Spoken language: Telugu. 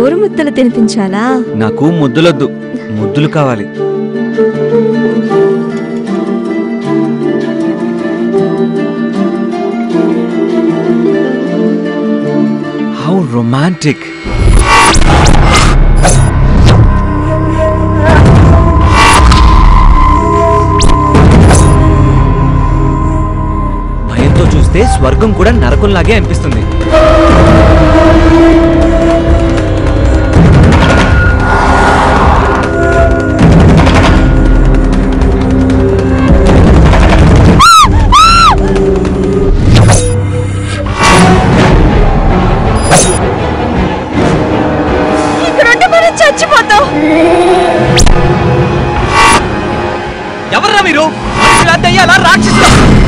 గోరు ముద్దలు తినిపించాలా నాకు ముద్దులొద్దు ముద్దులు కావాలి హౌ రొమాంటిక్ భయంతో చూస్తే స్వర్గం కూడా నరకంలాగే అనిపిస్తుంది ఇక్కడుంటే మనం చచ్చిపోతాం ఎవర్రా మీరు మనుషులా దయ్యాలా రాక్షసులా